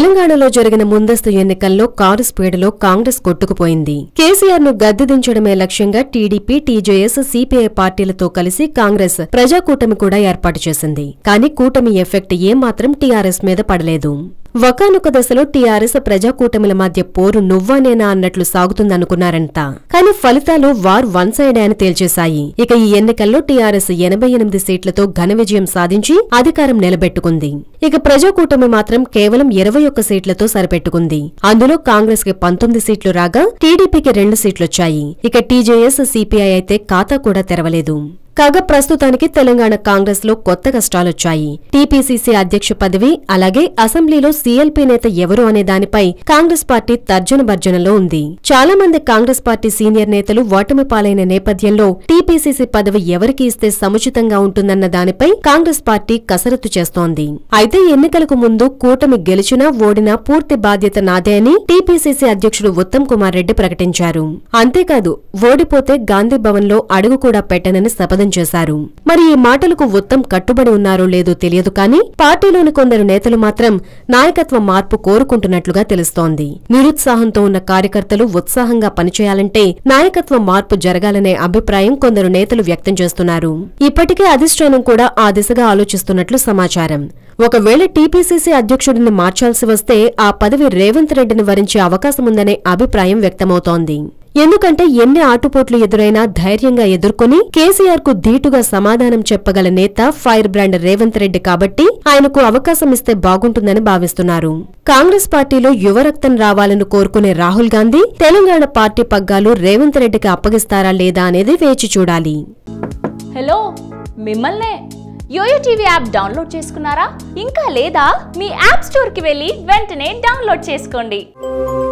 తెలంగాణలో జరిగిన ముందస్తు ఎన్నికల్లో కారు స్పీడ్లో కాంగ్రెస్ కొట్టుకుపోయింది కేసీఆర్ ను గద్దె దించడమే లక్ష్యంగా టీడీపీ టీజేఎస్ సిపిఐ పార్టీలతో కలిసి కాంగ్రెస్ ప్రజాకూటమి కూడా ఏర్పాటు చేసింది కానీ కూటమి ఎఫెక్ట్ ఏమాత్రం టీఆర్ఎస్ మీద పడలేదు ఒకానొక దశలో టీఆర్ఎస్ ప్రజాకూటమిల మధ్య పోరు నువ్వా నేనా అన్నట్లు సాగుతుందనుకున్నారంట కానీ ఫలితాలు వార్ వన్ సైడ్ అని తేల్చేశాయి ఇక ఈ ఎన్నికల్లో టీఆర్ఎస్ ఎనభై ఎనిమిది సీట్లతో ఘన విజయం సాధించి అధికారం నిలబెట్టుకుంది ఇక ప్రజాకూటమి మాత్రం కేవలం ఇరవై ఒక్క సీట్లతో సరిపెట్టుకుంది అందులో కాంగ్రెస్ కి పంతొమ్మిది సీట్లు రాగా టీడీపీకి రెండు సీట్లొచ్చాయి ఇక టీజేఎస్ సిపిఐ అయితే ఖాతా కూడా తెరవలేదు కాగా ప్రస్తుతానికి తెలంగాణ కాంగ్రెస్ లో కొత్త కష్టాలొచ్చాయి టీపీసీసీ అధ్యక్ష పదవి అలాగే అసెంబ్లీలో సీఎల్పీ నేత ఎవరు అనే దానిపై కాంగ్రెస్ పార్టీ తర్జన భర్జనలో ఉంది చాలా మంది కాంగ్రెస్ పార్టీ సీనియర్ నేతలు ఓటమి పాలైన నేపథ్యంలో టీపీసీసీ పదవి ఎవరికి ఇస్తే సముచితంగా ఉంటుందన్న దానిపై కాంగ్రెస్ పార్టీ కసరత్తు చేస్తోంది అయితే ఎన్నికలకు ముందు కూటమి గెలిచినా ఓడినా పూర్తి బాధ్యత నాదే అని టీపీసీసీ అధ్యక్షుడు ఉత్తమ్ కుమార్ రెడ్డి ప్రకటించారు అంతేకాదు ఓడిపోతే గాంధీ భవన్ లో అడుగు కూడా పెట్టనని శపథం చేశారు మరి ఈ మాటలకు ఉత్తమ్ కట్టుబడి ఉన్నారో లేదో తెలియదు కానీ పార్టీలోని కొందరు నేతలు మాత్రం నాయకత్వ మార్పు కోరుకుంటున్నట్లుగా తెలుస్తోంది నిరుత్సాహంతో ఉన్న కార్యకర్తలు ఉత్సాహంగా పనిచేయాలంటే నాయకత్వ మార్పు జరగాలనే అభిప్రాయం కొందరు నేతలు వ్యక్తం చేస్తున్నారు ఇప్పటికే అధిష్టానం కూడా ఆ దిశగా ఆలోచిస్తున్నట్లు సమాచారం ఒకవేళ టీపీసీసీ అధ్యక్షుడిని మార్చాల్సి వస్తే ఆ పదవి రేవంత్ రెడ్డిని వరించే అవకాశముందనే అభిప్రాయం వ్యక్తమవుతోంది ఎందుకంటే ఎన్ని ఆటుపోట్లు ఎదురైనా ధైర్యంగా ఎదుర్కొని కేసీఆర్ కు ధీటుగా సమాధానం చెప్పగల నేత ఫైర్ బ్రాండ్ రేవంత్ రెడ్డి కాబట్టి ఆయనకు అవకాశం ఇస్తే బాగుంటుందని భావిస్తున్నారు కాంగ్రెస్ పార్టీలో యువరక్తం రావాలని కోరుకునే రాహుల్ గాంధీ తెలంగాణ పార్టీ పగ్గాలు రేవంత్ రెడ్డికి అప్పగిస్తారా లేదా అనేది వేచి చూడాలి హలో మిమ్మల్నే యోయో టీవీ యాప్ డౌన్లోడ్ చేసుకున్నారా ఇంకా లేదా మీ యాప్ స్టోర్కి వెళ్ళి వెంటనే డౌన్లోడ్ చేసుకోండి